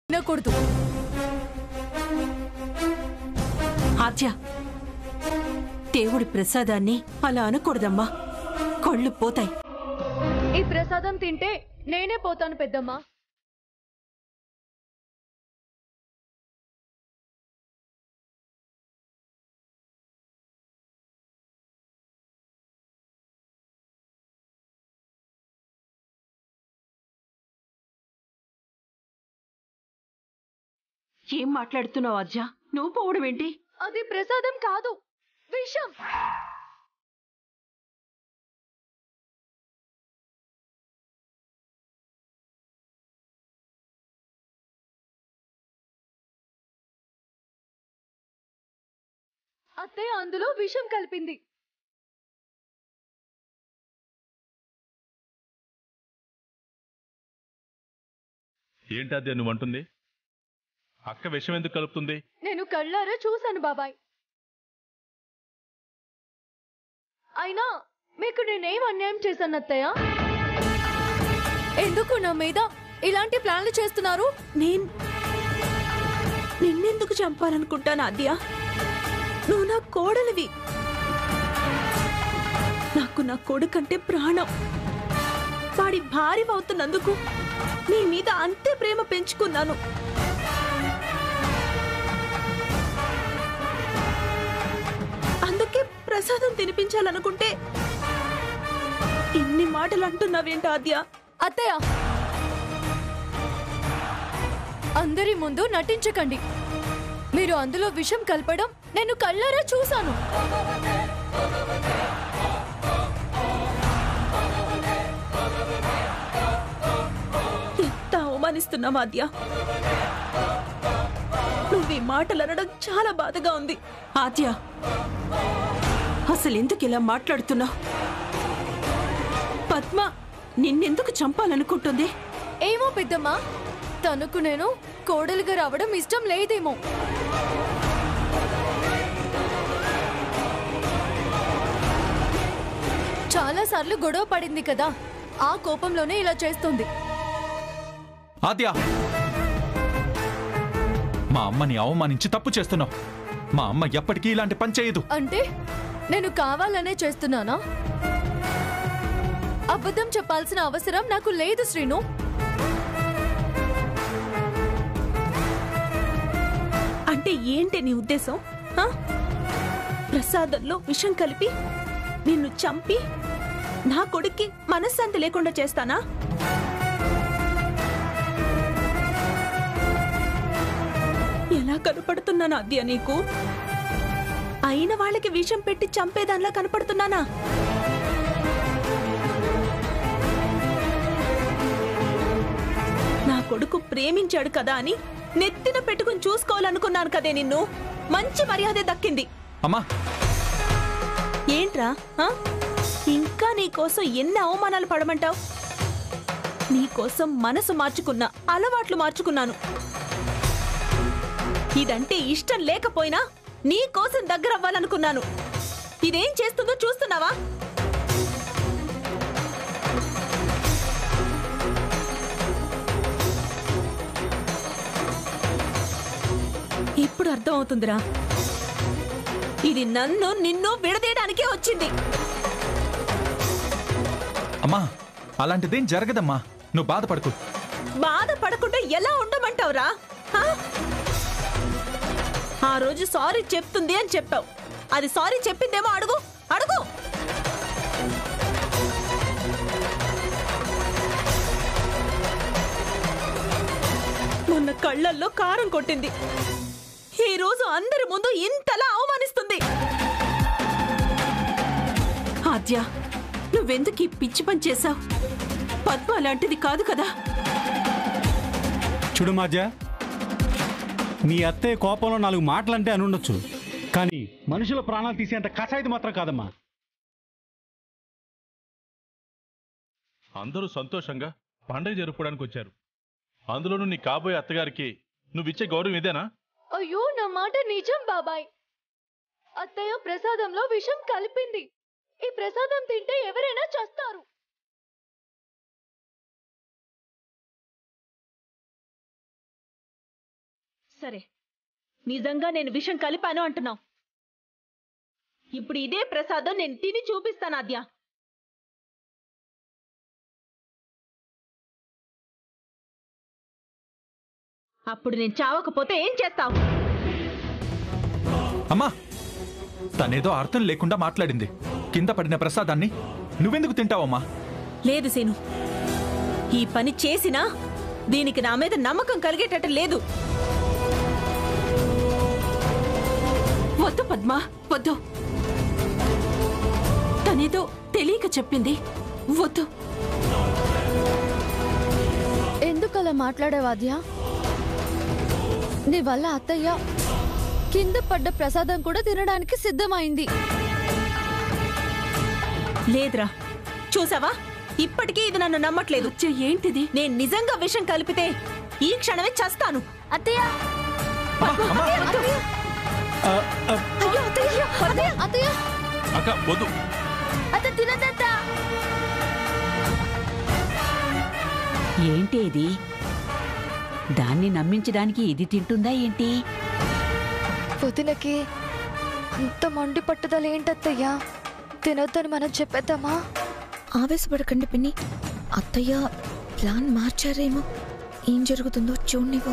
వినకూడదు ఆద్య దేవుడి ప్రసాదాన్ని అలా అనకూడదమ్మా కళ్ళు పోతాయి ఈ ప్రసాదం తింటే నేనే పోతాను పెద్దమ్మా ఏం మాట్లాడుతున్నావు ఆద్య నువ్వు పోవడం ఏంటి అది ప్రసాదం కాదు విషం అత్తయ్య అందులో విషం కలిపింది ఏంటది నువ్వు అంటుంది అక్క విషం ఎందుకు కలుపుతుంది నేను కళ్ళారా చూశాను బాబాయ్ అయినా మీకు నేనేం అన్యాయం చేశాను అత్తయ్య ఎందుకు నా మీద ఇలాంటి ప్లాన్లు చేస్తున్నారు నేను నిన్నెందుకు చంపాలనుకుంటాను ఆద్య నువ్వు నా కోడలివి నాకు నా కొడుకంటే ప్రాణం వాడి భార్య అవుతున్నందుకు నీ మీద అంతే ప్రేమ పెంచుకున్నాను అందుకే ప్రసాదం తినిపించాలనుకుంటే ఇన్ని మాటలు అంటున్నావేంటి ఆద్య అత్తయ్య అందరి ముందు నటించకండి మీరు అందులో విషం కలపడం నేను కళ్ళారా చూశాను ఎంత అవమానిస్తున్నావు ఆద్య నువ్వు ఈ మాటలు అనడం చాలా బాధగా ఉంది ఆద్య అసలు ఎందుకు ఇలా మాట్లాడుతున్నావు పద్మ నిన్నెందుకు చంపాలనుకుంటుంది ఏమో పెద్దమ్మా తనకు నేను కోడలుగా రావడం ఇష్టం లేదేమో చాలా సార్లు గొడవ పడింది కదా ఆ కోపంలోనే ఇలా చేస్తుంది ఆద్య మా అమ్మని అవమానించి తప్పు చేస్తున్నావు మా అమ్మ ఎప్పటికీ ఇలాంటి పని చేయదు అంటే నేను కావాలనే చేస్తున్నానా అబద్ధం చెప్పాల్సిన అవసరం నాకు లేదు శ్రీను అంటే ఏంటి నీ ఉద్దేశం ఆ? ప్రసాదంలో విషం కలిపి నిన్ను చంపి నా కొడుక్కి మనశ్శాంతి లేకుండా చేస్తానా ఎలా కనపడుతున్నాను అద్య నీకు అయిన వాళ్ళకి విషం పెట్టి చంపేదానిలా కనపడుతున్నానా నా కొడుకు ప్రేమించాడు కదా అని నెత్తిన పెట్టుకుని చూసుకోవాలనుకున్నాను కదే నిన్ను మంచి మర్యాద దక్కింది అమ్మా ఏంట్రా ఆ? ఇంకా నీకోసం ఎన్ని అవమానాలు పడమంటావు నీకోసం మనసు మార్చుకున్నా అలవాట్లు మార్చుకున్నాను ఇదంటే ఇష్టం లేకపోయినా నీకోసం దగ్గర అవ్వాలనుకున్నాను ఇదేం చేస్తుందో చూస్తున్నావా ఇప్పుడు అర్థమవుతుందిరా ఇది నన్ను నిన్ను విడదీయడానికే వచ్చింది అమ్మా అలాంటిదేం జరగదమ్మా నువ్వు బాధపడకు బాధపడకుండా ఎలా ఉండమంటావురా హా? ఆ రోజు సారీ చెప్తుంది అని చెప్పావు అది సారీ చెప్పిందేమో అడుగు అడుగు మొన్న కళ్ళల్లో కారం కొట్టింది ఈ రోజు అందరి ముందు ఇంతలా అవమానిస్తుంది ఆద్య నువ్వెందుకు ఈ పిచ్చి పని చేశావు పద్మ అలాంటిది కాదు కదా చూడు మాధ్య నీ అత్తయ్య కోపంలో నాలుగు మాటలంటే అనుండొచ్చు కానీ మనుషుల ప్రాణాలు తీసేంత కషాయిది మాత్రం కాదమ్మా అందరూ సంతోషంగా పండగ జరుపుకోవడానికి వచ్చారు అందులోనూ నీ కాబోయే అత్తగారికి నువ్విచ్చే గౌరవం ఇదేనా అయ్యో నా మాట నిజం బాబాయ్ అత్తయ్య ప్రసాదంలో విషం కలిపింది ఈ ప్రసాదం తింటే ఎవరైనా చస్తారు సరే నిజంగా నేను విషం కలిపాను అంటున్నావు ఇప్పుడు ఇదే ప్రసాదం నేను తిని చూపిస్తాను ఆద్య అప్పుడు నేను చావకపోతే ఏం చేస్తావు అమ్మా తనేదో అర్థం లేకుండా మాట్లాడింది కింద పడిన ప్రసాదాన్ని నువ్వెందుకు తింటావమ్మా లేదు సీను ఈ పని చేసినా దీనికి నా మీద నమ్మకం కలిగేటట్టు లేదు వద్దు పద్మ వద్దు తనేదో తెలియక చెప్పింది వద్దు ఎందుకు అలా మాట్లాడేవాద్య నీ వల్ల అత్తయ్య కింద పడ్డ ప్రసాదం కూడా తినడానికి సిద్ధమైంది లేదురా చూసావా ఇప్పటికీ ఇది నన్ను నమ్మట్లేదు వచ్చే ఏంటిది నేను నిజంగా విషం కలిపితే ఈ క్షణమే చస్తాను అత్తయ్య అమ్మా, అమ్మా, ఆ, ఆ, అయ్యో అత్తయ్య అత్తయ్య అత్తయ్య అక్క వద్దు అత్త తినదత్త ఏంటి ఇది దాన్ని నమ్మించడానికి ఇది తింటుందా ఏంటి వదినకి అంత మండి పట్టుదల ఏంటత్తయ్యా తినొద్దని మనం చెప్పేద్దామా ఆవేశపడకండి పిన్ని అత్తయ్య ప్లాన్ మార్చారేమో ఏం జరుగుతుందో చూడనివ్వు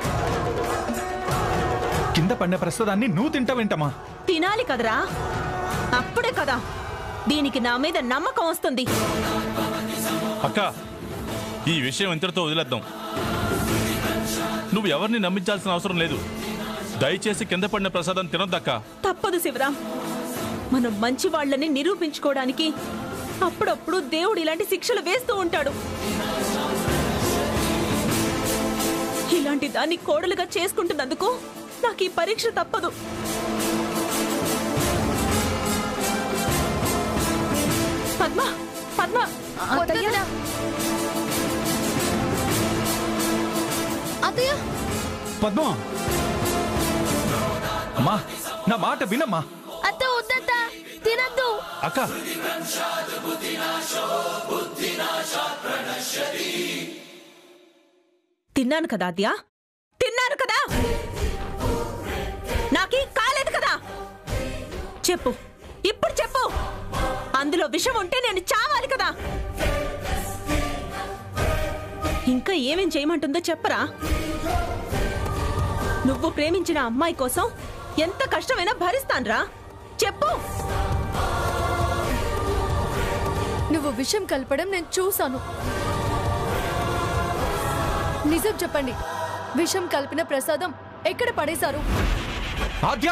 కింద పడిన ప్రసాదాన్ని నువ్వు తింటావేంటమ్మా తినాలి కదరా అప్పుడే కదా దీనికి నా మీద నమ్మకం వస్తుంది అక్క ఈ విషయం ఇంతటితో వదిలేద్దాం నువ్వు ఎవరిని నమ్మించాల్సిన అవసరం లేదు దయచేసి కింద పడిన ప్రసాదం తినొద్దక్క తప్పదు శివరాం మనం మంచి వాళ్ళని నిరూపించుకోవడానికి అప్పుడప్పుడు దేవుడు ఇలాంటి శిక్షలు వేస్తూ ఉంటాడు ఇలాంటి దాన్ని కోడలుగా చేసుకుంటున్నందుకు నాకు ఈ పరీక్ష తప్పదు పద్మ పద్మ అత్తయ్య అత్తయ్య పద్మ అమ్మా నా మాట వినమ్మా అత్త వద్దత్త తినద్దు అక్క తిన్నాను కదా అద్యా తిన్నాను కదా నాకేం కాలేదు కదా చెప్పు ఇప్పుడు చెప్పు అందులో విషం ఉంటే నేను చావాలి కదా ఇంకా ఏమేం చేయమంటుందో చెప్పరా నువ్వు ప్రేమించిన అమ్మాయి కోసం ఎంత కష్టమైనా భరిస్తాన్రా చెప్పు నువ్వు విషం కలపడం నేను చూశాను నిజం చెప్పండి విషం కలిపిన ప్రసాదం ఎక్కడ పడేశారు ఆద్య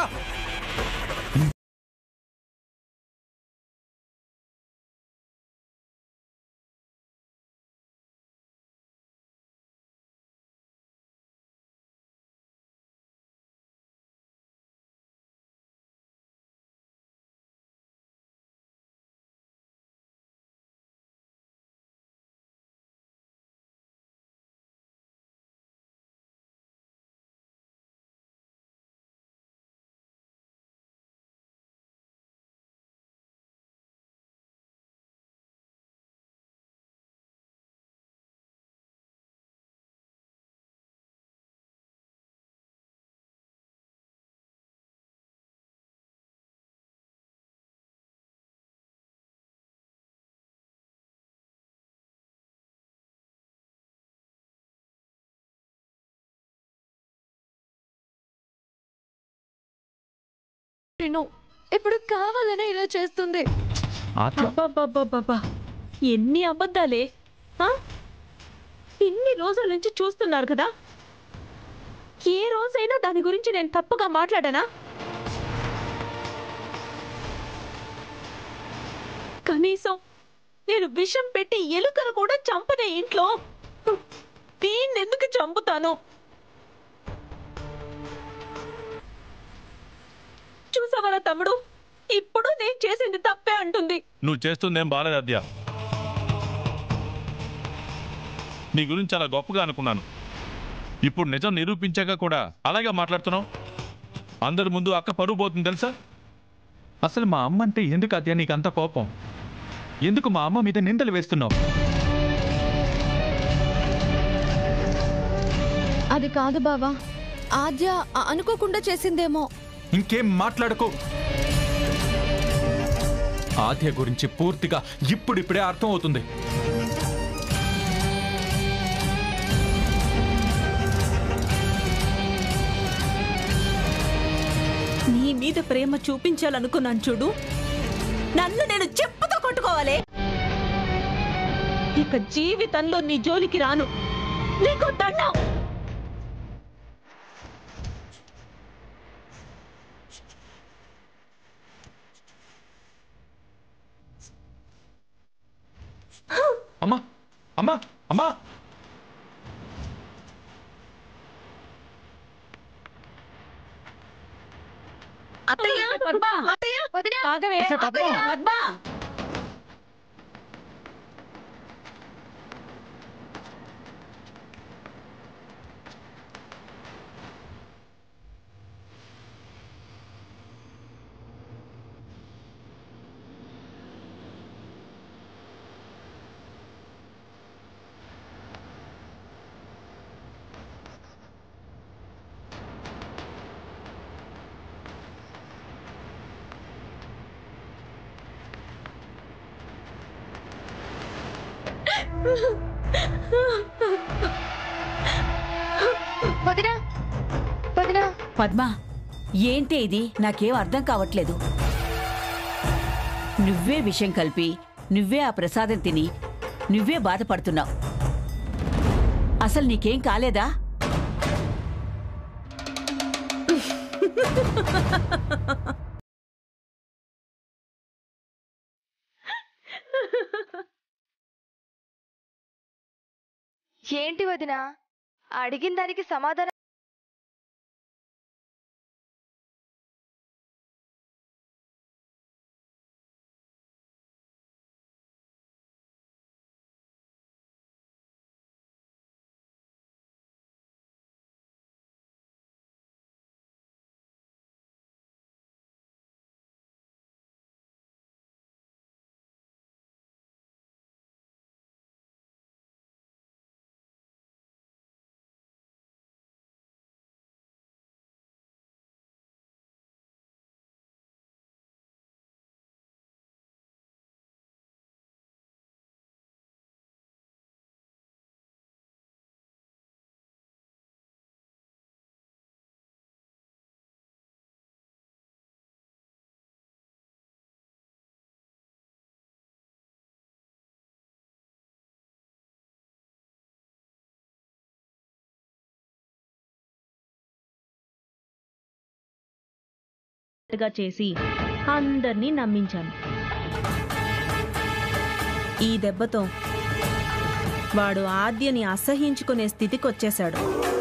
నేను ఇప్పుడు కావాలనే ఇలా చేస్తుంది ఆత్మ అబ్బబ్బబ్బబ్బబ్బా ఎన్ని అబద్ధాలే ఆ? ఇన్ని రోజుల నుంచి చూస్తున్నారు కదా ఏ రోజైనా దాని గురించి నేను తప్పుగా మాట్లాడానా కనీసం నేను విషం పెట్టి ఎలుకను కూడా చంపనే ఇంట్లో దీన్ని ఎందుకు చంపుతాను చూసావరా తమ్ముడు ఇప్పుడు నేను చేసింది తప్పే అంటుంది నువ్వు చేస్తుందేం బాలేదు అద్య నీ గురించి చాలా గొప్పగా అనుకున్నాను ఇప్పుడు నిజం నిరూపించాక కూడా అలాగే మాట్లాడుతున్నావు అందరి ముందు అక్క పరువు పోతుంది తెలుసా అసలు మా అమ్మ అంటే ఎందుకు అద్య నీకు అంత కోపం ఎందుకు మా అమ్మ మీద నిందలు వేస్తున్నావు అది కాదు బావా ఆద్య అ- అనుకోకుండా చేసిందేమో ఇంకేం మాట్లాడుకో ఆద్య గురించి పూర్తిగా ఇప్పుడిప్పుడే అర్థం అవుతుంది నీ మీద ప్రేమ చూపించాలనుకున్నాను చూడు నన్ను నేను చెప్పుతో కొట్టుకోవాలి ఇక జీవితంలో నీ జోలికి రాను నీకు దండం అమ్మా అమ్మా అమ్మా అత్తయ్య పద్మ అత్తయ్య ఆగవే పద్మ వదినా వదినా పద్మ ఏంటి ఇది నాకేం అర్థం కావట్లేదు నువ్వే విషయం కలిపి నువ్వే ఆ ప్రసాదం తిని నువ్వే బాధపడుతున్నావు అసలు నీకేం కాలేదా ఏంటి వదినా అడిగిన దానికి సమాధానం గా చేసి అందర్నీ నమ్మించాను ఈ దెబ్బతో వాడు ఆద్యని అసహించుకునే స్థితికొచ్చేశాడు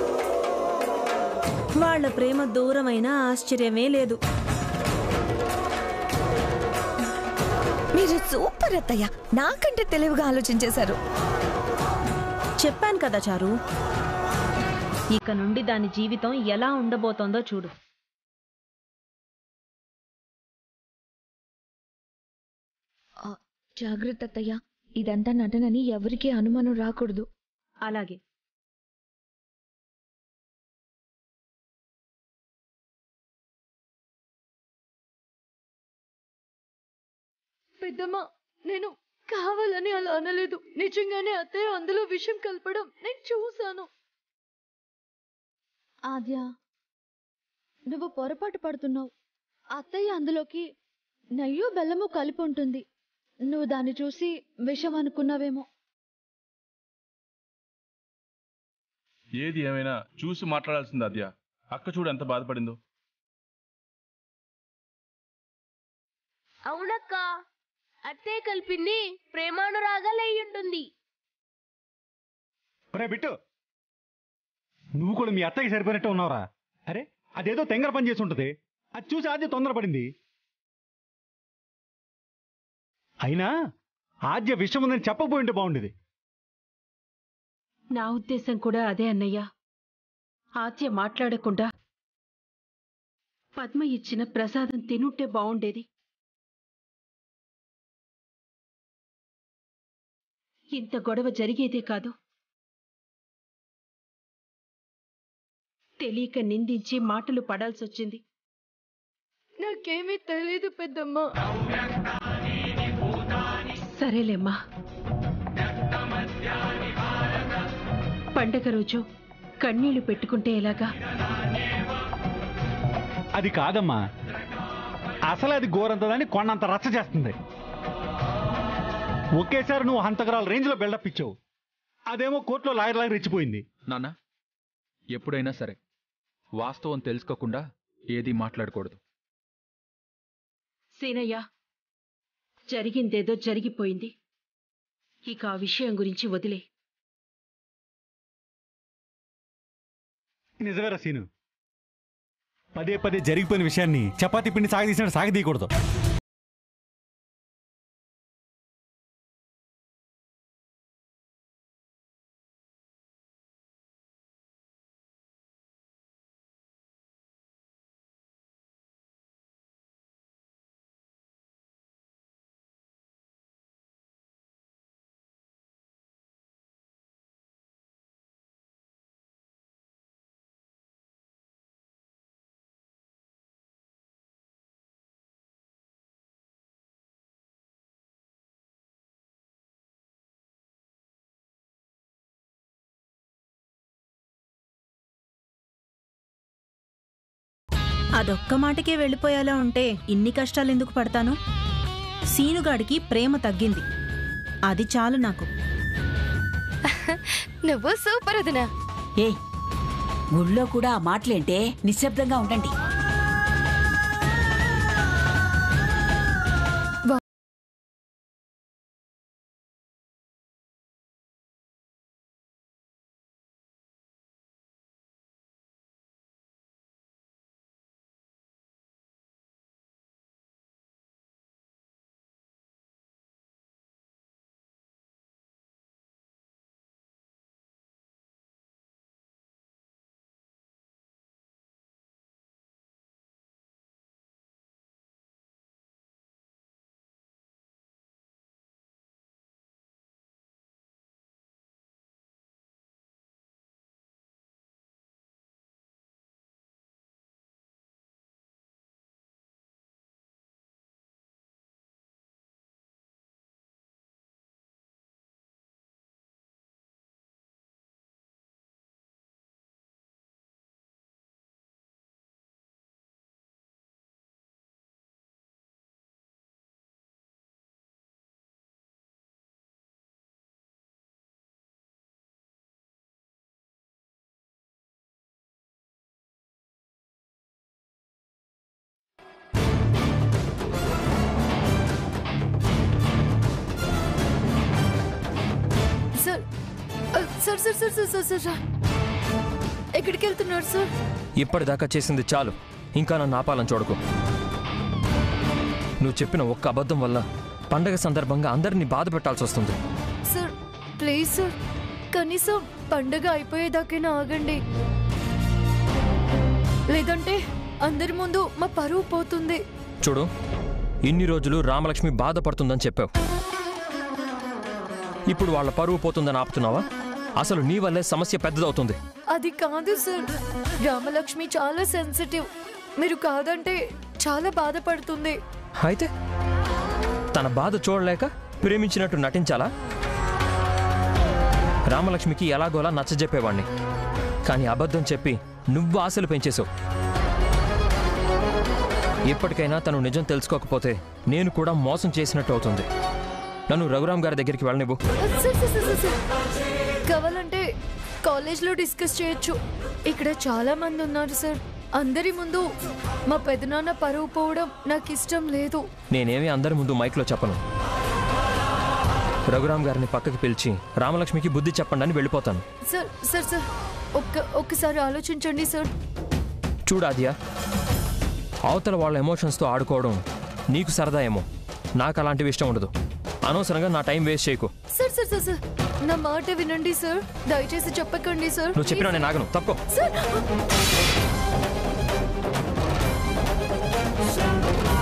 వాళ్ళ ప్రేమ దూరమైన ఆశ్చర్యమే లేదు మీరు సూపర్ అత్తయ్య నాకంటే తెలివిగా ఆలోచించేశారు చెప్పాను కదా చారు ఇక నుండి దాని జీవితం ఎలా ఉండబోతోందో చూడు జాగ్రత్త అత్తయ్య ఇదంతా నటనని ఎవరికీ అనుమానం రాకూడదు అలాగే పెద్దమ్మ నేను కావాలని అలా అనలేదు నిజంగానే అత్తయ్య అందులో విషం కలపడం నేను చూశాను ఆద్య నువ్వు పొరపాటు పడుతున్నావు అత్తయ్య అందులోకి నెయ్యో బెల్లము కలిపి ఉంటుంది నువ్వు దాన్ని చూసి విషం అనుకున్నావేమో ఏది ఏమైనా చూసి మాట్లాడాల్సింది అద్య అక్క చూడు ఎంత బాధపడిందో అవునక్క అత్తే కలిపింది ప్రేమానురాగాలయ్యుంటుంది ఒరే బిట్టు నువ్వు కూడా మీ అత్తకి సరిపోయినట్టు ఉన్నావురా అరే అదేదో తెంగర పని చేసి ఉంటుంది అది చూసి ఆద్య తొందరపడింది అయినా ఆద్య విషయం ఉందని చెప్పకపోయి ఉంటే బాగుండేది నా ఉద్దేశం కూడా అదే అన్నయ్య ఆత్య మాట్లాడకుండా పద్మ ఇచ్చిన ప్రసాదం తినుంటే బావుండేది ఇంత గొడవ జరిగేదే కాదు తెలియక నిందించి మాటలు పడాల్సొచ్చింది నాకేమీ తెలీదు పెద్దమ్మ సరేలేమ్మా పండగ రోజు కన్నీళ్లు పెట్టుకుంటే ఎలాగా అది కాదమ్మా అసలు అది గోరంతదని కొన్నంత రచ్చ చేస్తుంది ఒకేసారి నువ్వు హంతకరాల రేంజ్లో బిల్డప్ ఇచ్చావు అదేమో కోర్టులో లాయర్ లాగా రెచ్చిపోయింది నాన్న ఎప్పుడైనా సరే వాస్తవం తెలుసుకోకుండా ఏదీ మాట్లాడకూడదు సీనయ్య జరిగిందేదో జరిగిపోయింది ఇక ఆ విషయం గురించి వదిలే నిజమేరా సీను పదే పదే జరిగిపోయిన విషయాన్ని చపాతీ పిండి సాగదీసినట్టు సాగదీయకూడదు అదొక్క మాటకే వెళ్ళిపోయేలా ఉంటే ఇన్ని కష్టాలు ఎందుకు పడతాను సీనుగాడికి ప్రేమ తగ్గింది అది చాలు నాకు నువ్వు సూపర్ వదినా ఏయ్ గుళ్ళో కూడా ఆ మాటలేంటే నిశ్శబ్దంగా ఉండండి sir sir sir sir sir sir sir ఎక్కడికి వెళ్తున్నారు సార్ ఇప్పటిదాకా చేసింది చాలు ఇంకా నన్ను ఆపాలని చూడకు నువ్వు చెప్పిన ఒక్క అబద్ధం వల్ల పండగ సందర్భంగా అందరినీ బాధ పెట్టాల్సి వస్తుంది సార్ ప్లీజ్ సార్ కనీసం పండగ అయిపోయేదాకైనా ఆగండి లేదంటే అందరి ముందు మా పరువు పోతుంది చూడు ఇన్ని రోజులు రామలక్ష్మి బాధపడుతుందని చెప్పావు ఇప్పుడు వాళ్ళ పరువు పోతుందని ఆపుతున్నావా అసలు నీ వల్లే సమస్య పెద్దదవుతుంది అది కాదు సార్ రామలక్ష్మి చాలా సెన్సిటివ్ మీరు కాదంటే చాలా బాధపడుతుంది అయితే తన బాధ చూడలేక ప్రేమించినట్టు నటించాలా రామలక్ష్మికి ఎలాగోలా నచ్చజెప్పేవాణ్ణి కానీ అబద్ధం చెప్పి నువ్వు ఆశలు పెంచేశావు ఇప్పటికైనా తను నిజం తెలుసుకోకపోతే నేను కూడా మోసం చేసినట్టు అవుతుంది నన్ను రఘురామ్ గారి దగ్గరికి వెళ్ళనివ్వు సార్ సార్ సార్ సార్ కావాలంటే కాలేజ్లో డిస్కస్ చేయొచ్చు ఇక్కడ చాలా మంది ఉన్నారు సార్ అందరి ముందు మా పెదనాన్న పరువు పోవడం నాకు ఇష్టం లేదు నేనేమి అందరి ముందు మైక్లో చెప్పను రఘురామ్ గారిని పక్కకి పిలిచి రామలక్ష్మికి బుద్ధి చెప్పండి అని వెళ్ళిపోతాను సార్ సార్ సార్ ఒక్క ఒక్కసారి ఆలోచించండి సార్ చూడాదియా అవతల వాళ్ళ ఎమోషన్స్తో ఆడుకోవడం నీకు సరదా ఏమో నాకు అలాంటివి ఇష్టం ఉండదు అనవసరంగా నా టైం వేస్ట్ చేయకు సార్ సార్ సార్ సార్ నా మాట వినండి సార్ దయచేసి చెప్పకండి సార్ నువ్వు చెప్పినా నేను ఆగను తప్పుకో సార్